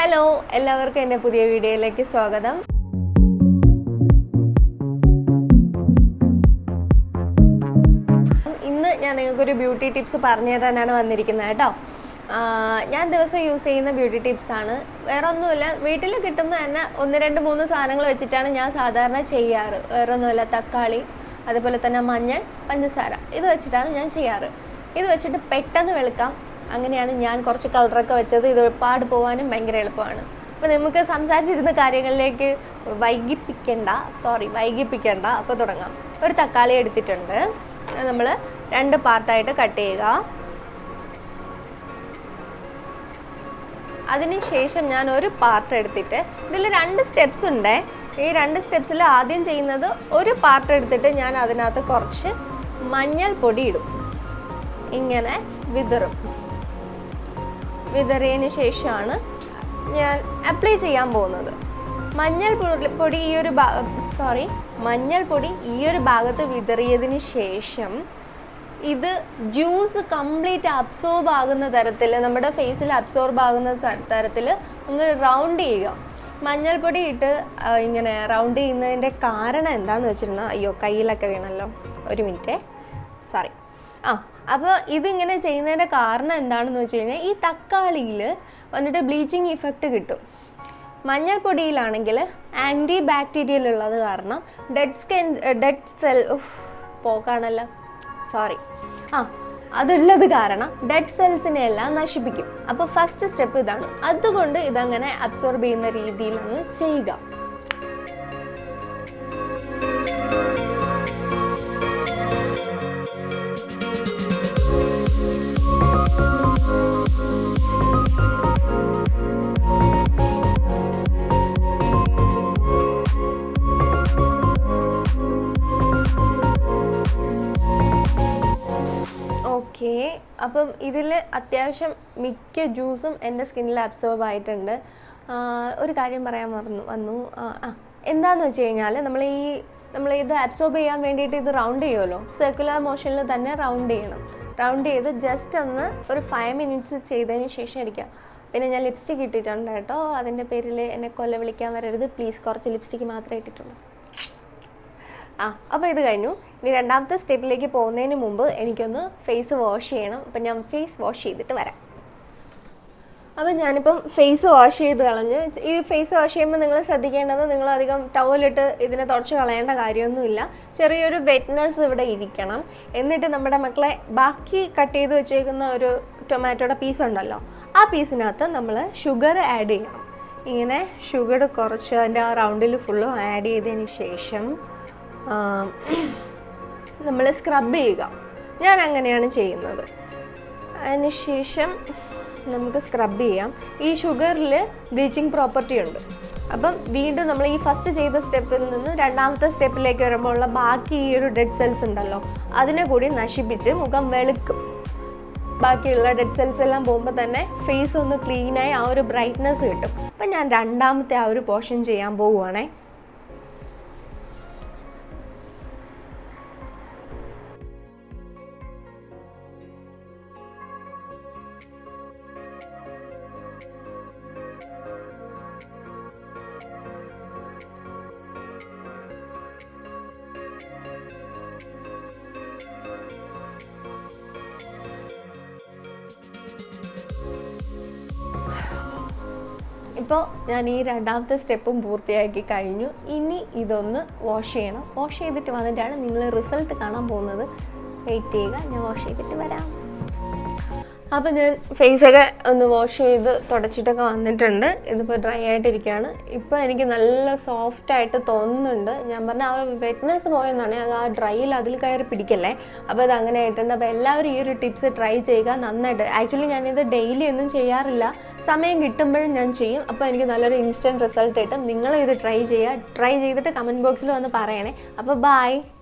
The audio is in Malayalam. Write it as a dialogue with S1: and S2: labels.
S1: ഹലോ എല്ലാവർക്കും എൻ്റെ പുതിയ വീഡിയോയിലേക്ക് സ്വാഗതം ഇന്ന് ഞാൻ നിങ്ങൾക്കൊരു ബ്യൂട്ടി ടിപ്സ് പറഞ്ഞു തരാനാണ് വന്നിരിക്കുന്നത് കേട്ടോ ആ, ഞാൻ ദിവസം യൂസ് ചെയ്യുന്ന ബ്യൂട്ടി ടിപ്സ് ആണ് വേറെ ഒന്നുമില്ല വീട്ടിൽ കിട്ടുന്ന തന്നെ ഒന്ന് രണ്ട് മൂന്ന് സാധനങ്ങൾ വെച്ചിട്ടാണ് ഞാൻ സാധാരണ ചെയ്യാറ് വേറെ ഒന്നുമില്ല തക്കാളി അതുപോലെ തന്നെ മഞ്ഞൾ പഞ്ചസാര ഇത് വെച്ചിട്ടാണ് ഞാൻ ചെയ്യാറ് ഇത് വെച്ചിട്ട് പെട്ടെന്ന് വെളുക്കാം അങ്ങനെയാണ് ഞാൻ കുറച്ച് കളറൊക്കെ വെച്ചത് ഇത് ഒരുപാട് പോകാനും ഭയങ്കര എളുപ്പമാണ് അപ്പോൾ നമുക്ക് സംസാരിച്ചിരുന്ന കാര്യങ്ങളിലേക്ക് വൈകിപ്പിക്കണ്ട സോറി വൈകിപ്പിക്കണ്ട അപ്പോൾ തുടങ്ങാം ഒരു തക്കാളി എടുത്തിട്ടുണ്ട് നമ്മൾ രണ്ട് പാർട്ടായിട്ട് കട്ട് ചെയ്യുക അതിനുശേഷം ഞാൻ ഒരു പാർട്ട് എടുത്തിട്ട് ഇതിൽ രണ്ട് സ്റ്റെപ്സ് ഉണ്ട് ഈ രണ്ട് സ്റ്റെപ്സിൽ ആദ്യം ചെയ്യുന്നത് ഒരു പാർട്ട് എടുത്തിട്ട് ഞാൻ അതിനകത്ത് കുറച്ച് മഞ്ഞൾപ്പൊടി ഇടും ഇങ്ങനെ വിതറും വിതറിയതിന് ശേഷമാണ് ഞാൻ അപ്ലൈ ചെയ്യാൻ പോകുന്നത് മഞ്ഞൾ പൊടി- പൊടി ഈ ഒരു സോറി മഞ്ഞൾപ്പൊടി ഈ ഒരു ഭാഗത്ത് വിതറിയതിന് ശേഷം ഇത് ജ്യൂസ് കംപ്ലീറ്റ് അബ്സോർബ് ആകുന്ന തരത്തിൽ നമ്മുടെ ഫേസിൽ അബ്സോർബ് ആകുന്ന തരത്തിൽ ഒന്ന് റൗണ്ട് ചെയ്യുക മഞ്ഞൾപ്പൊടി ഇട്ട് ആ, ഇങ്ങനെ റൗണ്ട് ചെയ്യുന്നതിൻ്റെ കാരണം എന്താണെന്ന് വെച്ചിരുന്നാൽ അയ്യോ കയ്യിലൊക്കെ വീണല്ലോ ഒരു മിനിറ്റേ സോറി ആ അപ്പോൾ ഇതിങ്ങനെ ചെയ്യുന്നതിൻ്റെ കാരണം എന്താണെന്ന് വെച്ച് കഴിഞ്ഞാൽ ഈ തക്കാളിയിൽ വന്നിട്ട് ബ്ലീച്ചിങ് ഇഫക്റ്റ് കിട്ടും മഞ്ഞൾപ്പൊടിയിലാണെങ്കിൽ ആൻറ്റി ബാക്ടീരിയൽ ഉള്ളത് കാരണം ഡെഡ് സ്കിൻ ഡെഡ് സെൽ പോക്കാണല്ലോ സോറി ആ അതുള്ളത് കാരണം ഡെഡ് സെൽസിനെ എല്ലാം നശിപ്പിക്കും അപ്പോൾ ഫസ്റ്റ് സ്റ്റെപ്പ് ഇതാണ് അതുകൊണ്ട് ഇതങ്ങനെ അബ്സോർബ് ചെയ്യുന്ന രീതിയിൽ അങ്ങ് ചെയ്യുക ഓക്കെ അപ്പം ഇതിൽ അത്യാവശ്യം മിക്ക ജ്യൂസും എൻ്റെ സ്കിന്നിൽ അബ്സോർബ് ആയിട്ടുണ്ട് ആ, ഒരു കാര്യം പറയാൻ മറന്നു വന്നു ആ ആ, എന്താന്ന് വെച്ച് കഴിഞ്ഞാൽ നമ്മൾ ഈ നമ്മൾ ഇത് അബ്സോർബ് ചെയ്യാൻ വേണ്ടിയിട്ട് ഇത് റൗണ്ട് ചെയ്യുമല്ലോ സർക്കുലർ മോഷനിൽ തന്നെ റൗണ്ട് ചെയ്യണം റൗണ്ട് ചെയ്ത് ജസ്റ്റ് ഒന്ന് ഒരു ഫൈവ് മിനിറ്റ്സ് ചെയ്തതിന് ശേഷം ഇരിക്കാം പിന്നെ ഞാൻ ലിപ്സ്റ്റിക് ഇട്ടിട്ടുണ്ട് കേട്ടോ അതിൻ്റെ പേരിൽ എന്നെ കൊല്ല വിളിക്കാൻ വരരുത് പ്ലീസ് കുറച്ച് ലിപ്സ്റ്റിക്ക് മാത്രമേ ഇട്ടിട്ടുള്ളൂ ആ അപ്പോൾ ഇത് കഴിഞ്ഞു ഇനി രണ്ടാമത്തെ സ്റ്റെപ്പിലേക്ക് പോകുന്നതിന് മുമ്പ് എനിക്കൊന്ന് ഫേസ് വാഷ് ചെയ്യണം അപ്പം ഞാൻ ഫേസ് വാഷ് ചെയ്തിട്ട് വരാം അപ്പം ഞാനിപ്പം ഫേസ് വാഷ് ചെയ്ത് കളഞ്ഞു ഈ ഫേസ് വാഷ് ചെയ്യുമ്പോൾ നിങ്ങൾ ശ്രദ്ധിക്കേണ്ടത് നിങ്ങൾ അധികം ടവലിട്ട് ഇതിനെ തുടച്ച് കളയേണ്ട കാര്യമൊന്നുമില്ല ചെറിയൊരു വെറ്റ്നെസ് ഇവിടെ ഇരിക്കണം എന്നിട്ട് നമ്മുടെ മക്കളെ ബാക്കി കട്ട് ചെയ്ത് വെച്ചേക്കുന്ന ഒരു ടൊമാറ്റോയുടെ പീസ് ഉണ്ടല്ലോ ആ പീസിനകത്ത് നമ്മൾ ഷുഗർ ആഡ് ചെയ്യണം ഇങ്ങനെ ഷുഗർ കുറച്ച് അതിൻ്റെ ആ റൗണ്ടിൽ ഫുള്ളും ആഡ് ചെയ്തതിന് ശേഷം നമ്മൾ സ്ക്രബ് ചെയ്യുക ഞാൻ അങ്ങനെയാണ് ചെയ്യുന്നത് അതിനുശേഷം നമുക്ക് സ്ക്രബ് ചെയ്യാം ഈ ഷുഗറിൽ ബ്ലീച്ചിങ് പ്രോപ്പർട്ടി ഉണ്ട് അപ്പം വീണ്ടും നമ്മൾ ഈ ഫസ്റ്റ് ചെയ്ത സ്റ്റെപ്പിൽ നിന്ന് രണ്ടാമത്തെ സ്റ്റെപ്പിലേക്ക് വരുമ്പോൾ ഉള്ള ബാക്കി ഈ ഒരു ഡെഡ് സെൽസ് ഉണ്ടല്ലോ അതിനെ കൂടി നശിപ്പിച്ച് മുഖം വെളുക്കും ബാക്കിയുള്ള ഡെഡ് സെൽസ് എല്ലാം പോകുമ്പോൾ തന്നെ ഫേസ് ഒന്ന് ക്ലീനായി ആ ഒരു ബ്രൈറ്റ്നെസ് കിട്ടും അപ്പം ഞാൻ രണ്ടാമത്തെ ആ ഒരു പോർഷൻ ചെയ്യാൻ പോവുകയാണേ ഇപ്പോൾ ഞാൻ ഈ രണ്ടാമത്തെ സ്റ്റെപ്പും പൂർത്തിയാക്കി കഴിഞ്ഞു ഇനി ഇതൊന്ന് വാഷ് ചെയ്യണം വാഷ് ചെയ്തിട്ട് വന്നിട്ടാണ് നിങ്ങൾ റിസൾട്ട് കാണാൻ പോകുന്നത് വെയിറ്റ് ചെയ്യുക ഞാൻ വാഷ് ചെയ്തിട്ട് വരാം അപ്പോൾ ഞാൻ ഫേസൊക്കെ ഒന്ന് വാഷ് ചെയ്ത് തുടച്ചിട്ടൊക്കെ വന്നിട്ടുണ്ട് ഇതിപ്പോൾ ഡ്രൈ ആയിട്ടിരിക്കുകയാണ് ഇപ്പോൾ എനിക്ക് നല്ല സോഫ്റ്റ് ആയിട്ട് തോന്നുന്നുണ്ട് ഞാൻ പറഞ്ഞ ആ വെറ്റ്നെസ് പോയെന്നാണ് അത് ആ ഡ്രൈയിൽ അതിൽ കയറി പിടിക്കല്ലേ അപ്പോൾ അത് അങ്ങനെ ആയിട്ടുണ്ട് അപ്പോൾ എല്ലാവരും ഈ ഒരു ടിപ്സ് ട്രൈ ചെയ്യുക നന്നായിട്ട് ആക്ച്വലി ഞാനിത് ഡെയിലി ഒന്നും ചെയ്യാറില്ല സമയം കിട്ടുമ്പോഴും ഞാൻ ചെയ്യും അപ്പോൾ എനിക്ക് നല്ലൊരു ഇൻസ്റ്റൻറ്റ് റിസൾട്ട് കിട്ടും നിങ്ങളും ഇത് ട്രൈ ചെയ്യുക ട്രൈ ചെയ്തിട്ട് കമൻറ്റ് ബോക്സിൽ വന്ന് പറയണേ അപ്പോൾ ബായ്